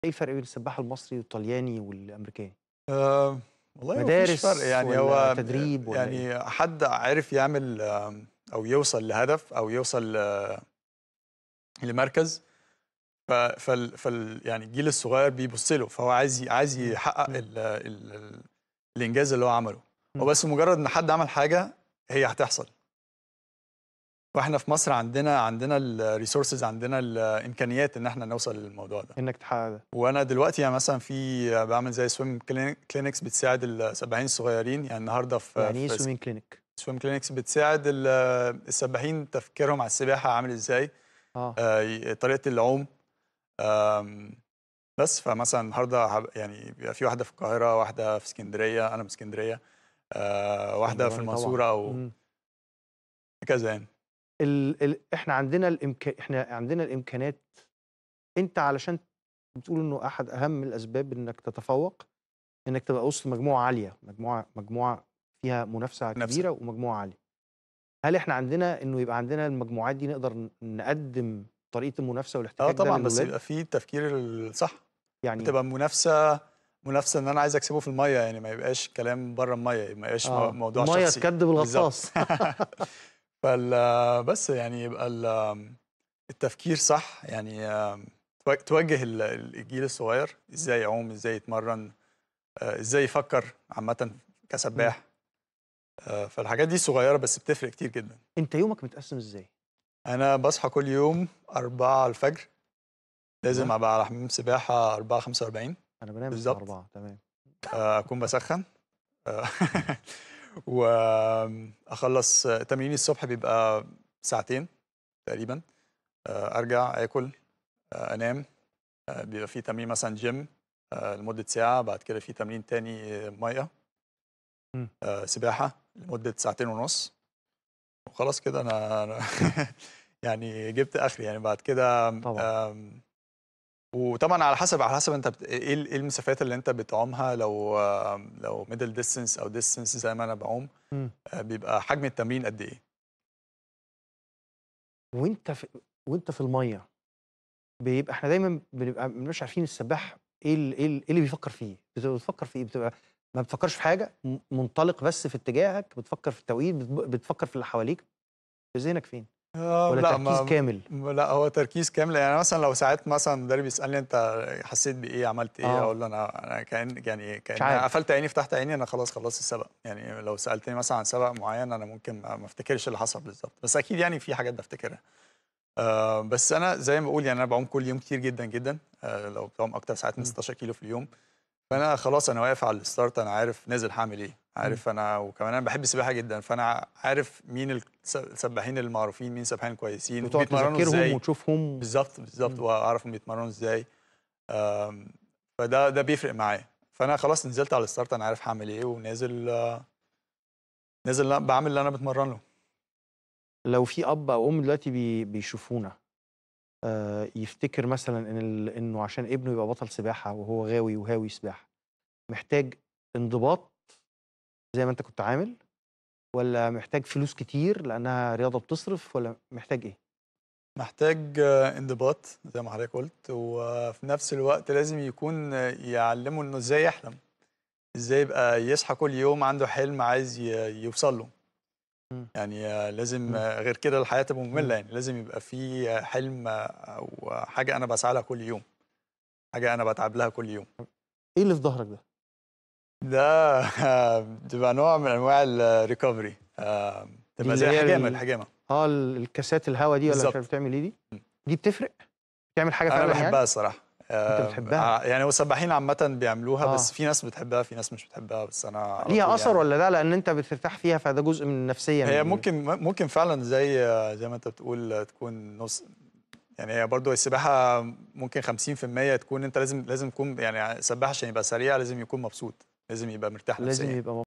إيه الفرق بين السباح المصري والطلياني والأمريكاني؟ آآ والله ما فيش مدارس فرق يعني والّا هو تدريب والّا إيه؟ يعني حد عرف يعمل آمم، أو يوصل لهدف أو يوصل ل لمركز ف فال فال يعني الجيل الصغير بيبُص له، فهو عايز ي عايز إمم، يحقق إمم. ال ال ال الإنجاز اللي هو عمله، هو إمم. بس مجرد إن حد عمل حاجة هي هتحصل. وإحنا في مصر عندنا عندنا الresources عندنا الإمكانيات إن إحنا نوصل للموضوع ده. إنك تحقق ده. وأنا دلوقتي يعني مثلًا في باعمل زي swim clini clinics بتساعد السباحين الصغيرين، يعني النهارده في يعني إيه في س swimming clinic؟ swim clinics بتساعد ال السباحين تفكيرهم على السباحة عامل إزاي، آه. آآ ي طريقة العوم، آمم، بس فمثلًا النهارده هاب يعني بيبقى في واحدة في القاهرة، واحدة في إسكندرية، أنا من إسكندرية، آآ واحدة في اسكندراني طبعًا، المنصورة أو إمم. هكذا يعني. ال ال إحنا عندنا الإمكا إحنا عندنا الإمكانات أنت علشان بتقول إنه أحد أهم الأسباب إنك تتفوق، إنك تبقى وسط مجموعة عالية، مجموعة مجموعة فيها منافسة منافسة. كبيرة ومجموعة عالية. هل إحنا عندنا إنه يبقى عندنا المجموعات دي نقدر ن نقدّم طريقة المنافسة آه والاحتكاك ده طبعًا، بس للولاد؟ يبقى في التفكير الصح، يعني تبقى منافسة منافسة إن أنا عايز أكسبه في المَيّة، يعني ما يبقاش كلام برّه المَيّة، ما يبقاش آه، مو موضوع المَيّة شخصي. تكدّب الغطاس. بالضبط. فال بس يعني يبقى ال التفكير صح، يعني آمم، تو توجّه ال الجيل الصغير إزاي يعوم، إزاي يتمرّن، آآ إزاي يفكّر عامةً إمم. كسباح. آآ فالحاجات دي صغيرة بس بتفرق كتير جدًا. أنت يومك متقسّم إزاي؟ أنا باصحى كل يوم 4:00 لازم أيوه. أبقى على حمام سباحة 4:45 أنا بانام الساعة بالضبط. 4:00 تمام. آآ أكون باسخّن، آآ وآمم أخلّص تمريني الصبح بيبقى ساعتين تقريبًا، آآ أرجع آكل، آآ أنام، آآ بيبقى في تمرين مثلًا gym آآ لمدة ساعة، بعد كده في تمرين تاني مَيّة. إمم. آآ سباحة لمدة ساعتين ونُص، وخلاص كده أنا أنا يعني جِبت آخري يعني بعد كده طبعًا. آمم، وطبعًا على حسب على حسب أنت بت إيه ال إيه المسافات اللي أنت بتعومها لو لو middle distance أو distance زي ما أنا باعوم، إمم. آآ بيبقى حجم التمرين قد إيه. وأنت في وأنت في المَيّة، بيبقى إحنا دايمًا بنبقى ما بنبقاش عارفين السباح إيه ال إيه ال إيه اللي بيفكّر فيه، بتبقى بتفكّر في إيه؟ بتبقى ما بتفكّرش في حاجة، م منطلق بس في اتجاهك، بتفكّر في التوقيت، بت بتفكّر في اللي حواليك، ذهنك فين؟ آه والّا لأ تركيز ما كامل؟ م لأ هو تركيز كامل، يعني مثلًا لو ساعات مثلًا المدرب يسألني أنت حسّيت بإيه، عملت إيه، آه. أقول له أنا أنا كأن يعني مش كأن عارف. قفلت عيني فتحت عيني أنا خلاص خلّصت السبق، يعني لو سألتني مثلًا عن سبق معيّن أنا ممكن ما ما افتكرش اللي حصل بالضبط، بس أكيد يعني في حاجات بافتكرها. آآ بس أنا زي ما باقول يعني أنا باعوم كل يوم كتير جدًا، جدًا، آآ لو بتعوم أكتر ساعات من إمم. 16 كيلو في اليوم، فأنا خلاص أنا واقف على الstart أنا عارف نازل هاعمل إيه، إمم. عارف أنا وكمان أنا باحب السباحة جدًا، فأنا عارف مين الس السباحين المعروفين، مين السباحين الكويسين، وتقعد وبيتمرّنوا تذاكرهم إزاي. وتشوفهم بالضبط، بالضبط، إمم. وأعرف هُم بيتمرّنوا إزاي، آمم فده ده بيفرق معايا، فأنا خلاص نزلت على الstart أنا عارف هاعمل إيه ونازل نازل ل باعمل اللي أنا باتمرّن له. لو في أب أو أم دلوقتي بي بيشوفونا، آآ يفتكر مثلًا إن ال إنه عشان ابنه يبقى بطل سباحة وهو غاوي وهاوي سباحة، محتاج انضباط زي ما أنت كنت عامل، والّا محتاج فلوس كتير لأنها رياضة بتصرف، والّا محتاج إيه؟ محتاج انضباط زي ما حضرتك قُلت، وفي نفس الوقت لازم يكون يعلّمه إنه إزاي يحلم، إزاي يبقى يصحى كل يوم عنده حلم عايز ي يوصل له. إمم. يعني لازم إمم. غير كده الحياة تبقى مملة إمم. يعني، لازم يبقى في حلم أو حاجة أنا باسعى لها كل يوم، حاجة أنا باتعب لها كل يوم. إيه اللي في ضهرك ده؟ ده بتبقى نوع من أنواع الrecovery آآ دي بتبقى اللي زي هي حجامة، ال الحجامة. آه ال الكاسات الهوا دي والّا مش عارف بالضبط. بتعمل إيه دي؟ إمم. دي بتفرق؟ بتعمل حاجة أنا فعلًا يعني؟ باحبها الصراحة، أنت آآ بتحبها؟ ع يعني هو السباحين عامةً بيعملوها، آه. بس في ناس بتحبها، في ناس مش بتحبها، بس أنا على طول ليها أثر يعني والّا لأ، لأن أنت بترتاح فيها فده جزء من نفسيًا هي ال ممكن م ممكن فعلًا زي زي ما أنت بتقول تكون نُص يعني هي برضه السباحة ممكن 50% تكون أنت لازم لازم تكون يعني سباح عشان يبقى سريع لازم يكون مبسوط، لازم يبقى مرتاح لازم نفسيًا. يبقى